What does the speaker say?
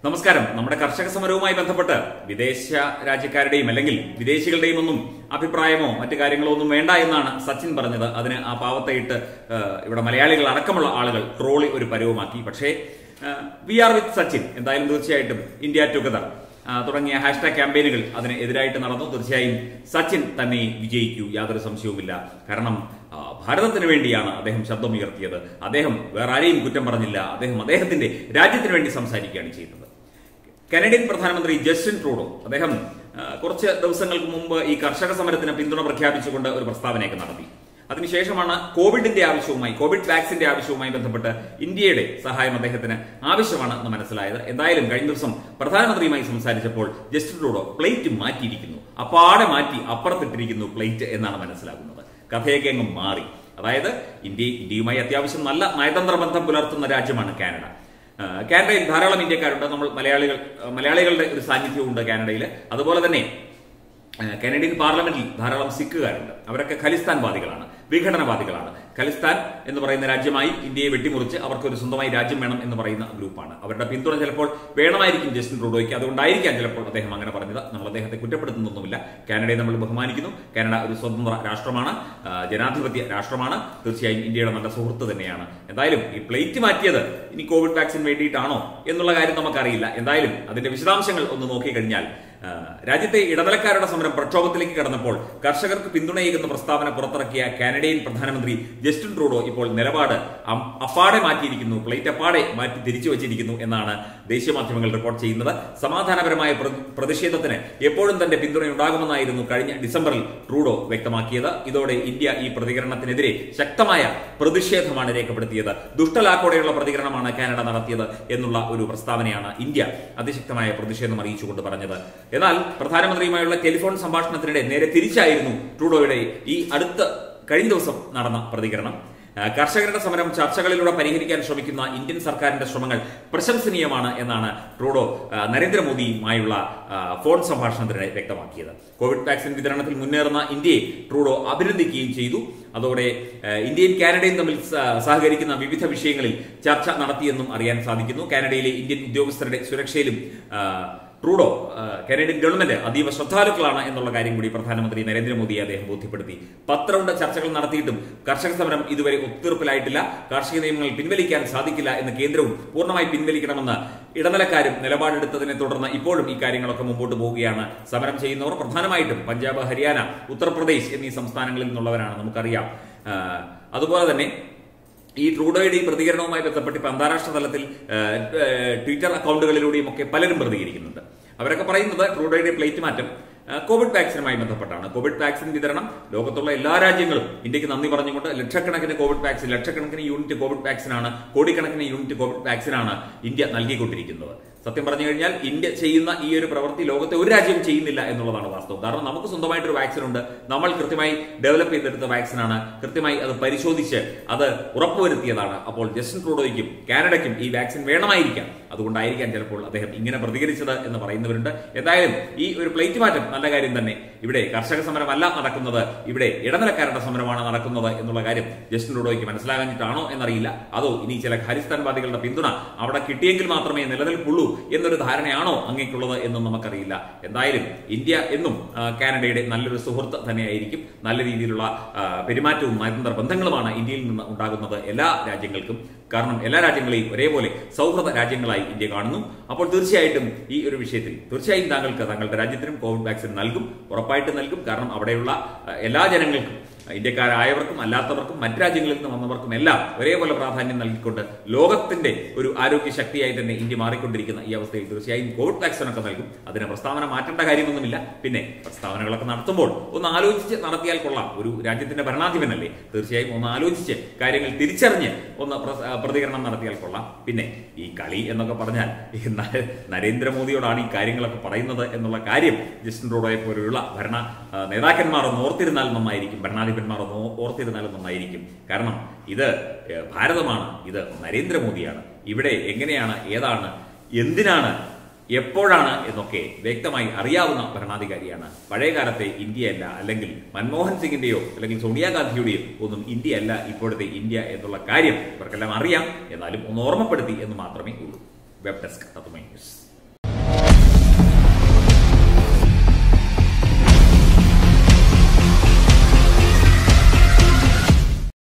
നമസ്കാരം നമ്മുടെ കർഷക സമരവുമായി ബന്ധപ്പെട്ട് വിദേശ രാജ്യക്കാരുടെയും അല്ലെങ്കിൽ വിദേശികളുടെയും ഒന്നും അഭിപ്രായമോ മറ്റു കാര്യങ്ങളോ ഒന്നും വേണ്ട എന്നാണ് സച്ചിൻ പറഞ്ഞത് അതിന് ആ പാവത്തെ ഇട്ട് ആ, ഇവിടെ മലയാളികൾ അടക്കമുള്ള ആളുകൾ ട്രോളി ഒരു പരുവമാക്കി പക്ഷേ വി ആർ വിത്ത് സച്ചിൻ എന്തായാലും തീർച്ചയായിട്ടും ഇന്ത്യ ടുഗദർ ആ, തുടങ്ങിയ ഹാഷ്ടാഗ് ക്യാമ്പയിനുകൾ അതിന് എതിരായിട്ട് നടന്നു തീർച്ചയായും സച്ചിൻ തന്നെ വിജയിക്കൂ യാതൊരു സംശയവുമില്ല കാരണം ആ, ഭാരതത്തിന് വേണ്ടിയാണ് അദ്ദേഹം ശബ്ദമുയർത്തിയത് അദ്ദേഹം വേറെ ആരെയും കുറ്റം പറഞ്ഞില്ല അദ്ദേഹം അദ്ദേഹത്തിന്റെ രാജ്യത്തിന് വേണ്ടി സംസാരിക്കുകയാണ് ചെയ്തത് കനഡിയൻ പ്രധാനമന്ത്രി ജസ്റ്റിൻ ട്രൂഡോ അദ്ദേഹം ആ, കുറച്ച് ദിവസങ്ങൾക്ക് മുമ്പ് ഈ കർഷക സമരത്തിന് പിന്തുണ പ്രഖ്യാപിച്ചുകൊണ്ട് ഒരു പ്രസ്താവനയൊക്കെ നടത്തി അതിനുശേഷമാണ് കോവിഡിന്റെ ആവശ്യവുമായി കോവിഡ് വാക്സിന്റെ ആവശ്യവുമായി ബന്ധപ്പെട്ട് ഇന്ത്യയുടെ സഹായം അദ്ദേഹത്തിന് ആവശ്യമാണ് എന്ന് മനസ്സിലായത് എന്തായാലും കഴിഞ്ഞ ദിവസം പ്രധാനമന്ത്രിയുമായി സംസാരിച്ചപ്പോൾ ജസ്റ്റിൻ ട്രൂഡോ പ്ലേറ്റ് മാറ്റിയിരിക്കുന്നു അപ്പാടെ മാറ്റി അപ്പുറത്തിട്ടിരിക്കുന്നു പ്ലേറ്റ് എന്നാണ് മനസ്സിലാകുന്നത് കഥയൊക്കെ അങ്ങ് മാറി അതായത് ഇന്ത്യ ഇന്ത്യയുമായി അത്യാവശ്യം നല്ല നയതന്ത്ര ബന്ധം പുലർത്തുന്ന രാജ്യമാണ് കാനഡ ആ, കാനഡയിൽ ധാരാളം ഇന്ത്യക്കാരുണ്ട് നമ്മൾ മലയാളികൾ ആ, മലയാളികളുടെ ഒരു സാന്നിധ്യമുണ്ട് കാനഡയിൽ അതുപോലെ തന്നെ ആ, കാനഡിയൻ പാർലമെന്റിൽ ധാരാളം സിഖുകാരുണ്ട് അവരൊക്കെ ഖലിസ്ഥാൻവാദികളാണ് വിഘടനവാദികളാണ് ഖലിസ്ഥാൻ എന്ന് പറയുന്ന രാജ്യമായി ഇന്ത്യയെ വെട്ടിമുറിച്ച് അവർക്ക് ഒരു സ്വന്തമായി രാജ്യം വേണം എന്ന് പറയുന്ന ഗ്രൂപ്പാണ് അവരുടെ പിന്തുണ ചിലപ്പോൾ വേണമായിരിക്കും ജസ്റ്റിൻ ട്രൂഡോയ്ക്ക് അതുകൊണ്ടായിരിക്കാം ചിലപ്പോൾ അദ്ദേഹം അങ്ങനെ പറഞ്ഞത് നമ്മൾ അദ്ദേഹത്തെ കുറ്റപ്പെടുത്തുന്നൊന്നുമില്ല കാനഡയെ നമ്മൾ ബഹുമാനിക്കുന്നു കാനഡ ഒരു സ്വതന്ത്ര രാഷ്ട്രമാണ് ആ, ജനാധിപത്യ രാഷ്ട്രമാണ് തീർച്ചയായും ഇന്ത്യയുടെ നല്ല സുഹൃത്ത് തന്നെയാണ് എന്തായാലും ഈ പ്ലേറ്റ് മാറ്റിയത് ഇനി കോവിഡ് വാക്സിൻ വേണ്ടിയിട്ടാണോ എന്നുള്ള കാര്യം നമുക്കറിയില്ല എന്തായാലും അതിന്റെ വിശദാംശങ്ങൾ ഒന്ന് നോക്കിക്കഴിഞ്ഞാൽ ആ, രാജ്യത്തെ ഇടനിലക്കാരുടെ സമരം പ്രക്ഷോഭത്തിലേക്ക് കടന്നപ്പോൾ കർഷകർക്ക് പിന്തുണയേകുന്ന പ്രസ്താവന പുറത്തിറക്കിയ കാനഡിയൻ പ്രധാനമന്ത്രി ജസ്റ്റിൻ ട്രൂഡോ ഇപ്പോൾ നിലപാട് അം- അപ്പാടെ മാറ്റിയിരിക്കുന്നു പ്ലേറ്റ് അപ്പാടെ മാറ്റി തിരിച്ചു വച്ചിരിക്കുന്നു എന്നാണ് ദേശീയ മാധ്യമങ്ങൾ റിപ്പോർട്ട് ചെയ്യുന്നത് സമാധാനപരമായ പ്ര- പ്രതിഷേധത്തിന് എപ്പോഴും തന്റെ പിന്തുണയുണ്ടാകുമെന്നായിരുന്നു കഴിഞ്ഞ ഡിസംബറിൽ ട്രൂഡോ വ്യക്തമാക്കിയത് ഇതോടെ ഇന്ത്യ ഈ പ്രതികരണത്തിനെതിരെ ശക്തമായ പ്രതിഷേധമാണ് രേഖപ്പെടുത്തിയത് ദുഷ്ടലാക്കോടെയുള്ള പ്രതികരണമാണ് കാനഡ നടത്തിയത് എന്നുള്ള ഒരു പ്രസ്താവനയാണ് ഇന്ത്യ അതിശക്തമായ പ്രതിഷേധം അറിയിച്ചുകൊണ്ട് പറഞ്ഞത് എന്നാൽ പ്രധാനമന്ത്രിയുമായുള്ള ടെലിഫോൺ സംഭാഷണത്തിനിടെ നേരെ തിരിച്ചായിരുന്നു ട്രൂഡോയുടെ ഈ അടുത്ത കഴിഞ്ഞ ദിവസം നടന്ന പ്രതികരണം ആ, കർഷകരുടെ സമരം ചർച്ചകളിലൂടെ പരിഹരിക്കാൻ ശ്രമിക്കുന്ന ഇന്ത്യൻ സർക്കാരിന്റെ ശ്രമങ്ങൾ പ്രശംസനീയമാണ് എന്നാണ് ട്രൂഡോ ആ, നരേന്ദ്രമോദിയുമായുള്ള ആ, ഫോൺ സംഭാഷണത്തിനിടെ വ്യക്തമാക്കിയത് കോവിഡ് വാക്സിൻ വിതരണത്തിൽ മുന്നേറുന്ന ഇന്ത്യയെ ട്രൂഡോ അഭിനന്ദിക്കുകയും ചെയ്തു അതോടെ ആ, ഇന്ത്യയും കാനഡയും തമ്മിൽ സ- സഹകരിക്കുന്ന വിവിധ വിഷയങ്ങളിൽ ചർച്ച നടത്തിയെന്നും അറിയാൻ സാധിക്കുന്നു കാനഡയിലെ ഇന്ത്യൻ ഉദ്യോഗസ്ഥരുടെ സുരക്ഷയിലും ആ, ട്രൂഡോ ആ, കനേഡിയൻ ഗവൺമെന്റ് അതീവ ശ്രദ്ധാലുക്കളാണ് എന്നുള്ള കാര്യം കൂടി പ്രധാനമന്ത്രി നരേന്ദ്രമോദിയെ അദ്ദേഹം ബോധ്യപ്പെടുത്തി പത്ത് റൗണ്ട് ചർച്ചകൾ നടത്തിയിട്ടും കർഷക സമരം ഇതുവരെ ഒത്തുതീർപ്പിലായിട്ടില്ല കാർഷിക നിയമങ്ങൾ പിൻവലിക്കാൻ സാധിക്കില്ല എന്ന് കേന്ദ്രവും പൂർണ്ണമായി പിൻവലിക്കണമെന്ന് ഇടനിലക്കാരും നിലപാടെടുത്തതിനെ തുടർന്ന് ഇപ്പോഴും ഈ കാര്യങ്ങളൊക്കെ മുമ്പോട്ട് പോവുകയാണ് സമരം ചെയ്യുന്നവർ പ്രധാനമായിട്ടും പഞ്ചാബ് ഹരിയാന ഉത്തർപ്രദേശ് എന്നീ സംസ്ഥാനങ്ങളിൽ നിന്നുള്ളവരാണ് നമുക്കറിയാം ആ, അതുപോലെ തന്നെ ഈ ട്രൂഡോയുടെ ഈ പ്രതികരണവുമായി ബന്ധപ്പെട്ട് ഇപ്പൊ അന്താരാഷ്ട്ര തലത്തിൽ ആ, ആ, ട്വിറ്റർ അക്കൗണ്ടുകളിലൂടെയും ഒക്കെ പലരും പ്രതികരിക്കുന്നുണ്ട് അവരൊക്കെ പറയുന്നത് ട്രൂഡോയുടെ പ്ലേറ്റ് മാറ്റം ആ, കോവിഡ് വാക്സിനുമായി ബന്ധപ്പെട്ടാണ് കോവിഡ് വാക്സിൻ വിതരണം ലോകത്തുള്ള എല്ലാ രാജ്യങ്ങളും ഇന്ത്യക്ക് നന്ദി പറഞ്ഞുകൊണ്ട് ലക്ഷക്കണക്കിന് കോവിഡ് വാക്സിൻ ലക്ഷക്കണക്കിന് യൂണിറ്റ് കോവിഡ് വാക്സിനാണ് കോടിക്കണക്കിന് യൂണിറ്റ് കോവിഡ് വാക്സിനാണ് ഇന്ത്യ നൽകിക്കൊണ്ടിരിക്കുന്നത് സത്യം പറഞ്ഞു കഴിഞ്ഞാൽ ഇന്ത്യ ചെയ്യുന്ന ഈ ഒരു പ്രവൃത്തി ലോകത്തെ ഒരു രാജ്യവും ചെയ്യുന്നില്ല എന്നുള്ളതാണ് വാസ്തവം കാരണം നമുക്ക് സ്വന്തമായിട്ടൊരു വാക്സിൻ ഉണ്ട് നമ്മൾ കൃത്യമായി ഡെവലപ്പ് ചെയ്തെടുത്ത വാക്സിനാണ് കൃത്യമായി അത് പരിശോധിച്ച് അത് ഉറപ്പുവരുത്തിയതാണ് അപ്പോൾ ജസ്റ്റിൻ ട്രൂഡോയ്ക്കും കാനഡയ്ക്കും ഈ വാക്സിൻ വേണമായിരിക്കാം അതുകൊണ്ടായിരിക്കാം ചിലപ്പോൾ അദ്ദേഹം ഇങ്ങനെ പ്രതികരിച്ചത് എന്ന് പറയുന്നവരുണ്ട് എന്തായാലും ഈ ഒരു പ്ലേറ്റ് മാറ്റം നല്ല കാര്യം തന്നെ ഇവിടെ കർഷക സമരമല്ല നടക്കുന്നത് ഇവിടെ ഇടനിലക്കാരുടെ സമരമാണ് നടക്കുന്നത് എന്നുള്ള കാര്യം ജസ്റ്റിൻ ട്രൂഡോയ്ക്ക് മനസ്സിലാകാഞ്ഞിട്ടാണോ എന്നറിയില്ല അതോ ഇനി ചില ഖലിസ്ഥാൻവാദികളുടെ പിന്തുണ അവിടെ കിട്ടിയെങ്കിൽ മാത്രമേ നിലനിൽപ്പുള്ളൂ എന്നൊരു ധാരണയാണോ അങ്ങേക്കുള്ളത് എന്നും നമുക്കറിയില്ല എന്തായാലും ഇന്ത്യ എന്നും ആ, കാനഡയുടെ നല്ലൊരു സുഹൃത്ത് തന്നെയായിരിക്കും നല്ല രീതിയിലുള്ള ആ, പെരുമാറ്റവും നയതന്ത്ര ബന്ധങ്ങളുമാണ് ഇന്ത്യയിൽ നിന്ന് ഉണ്ടാകുന്നത് എല്ലാ രാജ്യങ്ങൾക്കും കാരണം എല്ലാ രാജ്യങ്ങളെയും ഒരേപോലെ സൗഹൃദ രാജ്യങ്ങളായി ഇന്ത്യ കാണുന്നു അപ്പോൾ തീർച്ചയായിട്ടും ഈ ഒരു വിഷയത്തിൽ തീർച്ചയായും താങ്കൾക്ക് താങ്കളുടെ രാജ്യത്തിനും കോവിഡ് വാക്സിൻ നൽകും ഉറപ്പായിട്ട് നൽകും കാരണം അവിടെയുള്ള ആ, എല്ലാ ജനങ്ങൾക്കും ഇന്ത്യക്കാരായവർക്കും അല്ലാത്തവർക്കും മറ്റ് രാജ്യങ്ങളിൽ നിന്ന് വന്നവർക്കും എല്ലാം ഒരേപോലെ പ്രാധാന്യം നൽകിക്കൊണ്ട് ലോകത്തിന്റെ ഒരു ആരോഗ്യ ശക്തിയായി തന്നെ ഇന്ത്യ മാറിക്കൊണ്ടിരിക്കുന്ന ഈ അവസ്ഥയിൽ തീർച്ചയായും കോവിഡ് വാക്സിൻ ഒക്കെ നൽകും അതിന് പ്രസ്താവന മാറ്റേണ്ട കാര്യമൊന്നുമില്ല പിന്നെ പ്രസ്താവനകളൊക്കെ നടത്തുമ്പോൾ ഒന്ന് ആലോചിച്ച് നടത്തിയാൽ കൊള്ളാം ഒരു രാജ്യത്തിന്റെ ഭരണാധിപനല്ലേ തീർച്ചയായും ഒന്ന് ആലോചിച്ച് കാര്യങ്ങൾ തിരിച്ചറിഞ്ഞ് ഒന്ന് പ്ര- ആ, പ്രതികരണം നടത്തിയാൽ കൊള്ളാം പിന്നെ ഈ കളി എന്നൊക്കെ പറഞ്ഞാൽ ഈ ന- നരേന്ദ്രമോദിയോടാണ് ഈ കാര്യങ്ങളൊക്കെ പറയുന്നത് എന്നുള്ള കാര്യം ജസ്റ്റിൻ ട്രൂഡോയെ പോലെയുള്ള ഭരണ ആ, നേതാക്കന്മാർ ഒന്ന് ഓർത്തിരുന്നാൽ നന്നായിരിക്കും ഭരണാധിപന്മാർ ഒന്ന് ഓ- ഓർത്തിരുന്നാലും നന്നായിരിക്കും കാരണം ഇത് ഏ, ഭാരതമാണ് ഇത് നരേന്ദ്രമോദിയാണ് ഇവിടെ എങ്ങനെയാണ് ഏതാണ് എന്തിനാണ് എപ്പോഴാണ് എന്നൊക്കെ വ്യക്തമായി അറിയാവുന്ന ഭരണാധികാരിയാണ് പഴയകാലത്തെ ഇന്ത്യയല്ല അല്ലെങ്കിൽ മൻമോഹൻ സിംഗിന്റെയോ അല്ലെങ്കിൽ സോണിയാഗാന്ധിയുടെയോ ഒന്നും ഇന്ത്യയല്ല ഇപ്പോഴത്തെ ഇന്ത്യ എന്നുള്ള കാര്യം ഇവർക്കെല്ലാം അറിയാം എന്നാലും ഒന്ന് ഓർമ്മപ്പെടുത്തി എന്ന് മാത്രമേ ഉള്ളൂ വെബ് ഡെസ്ക് തത്വമൈ ന്യൂസ്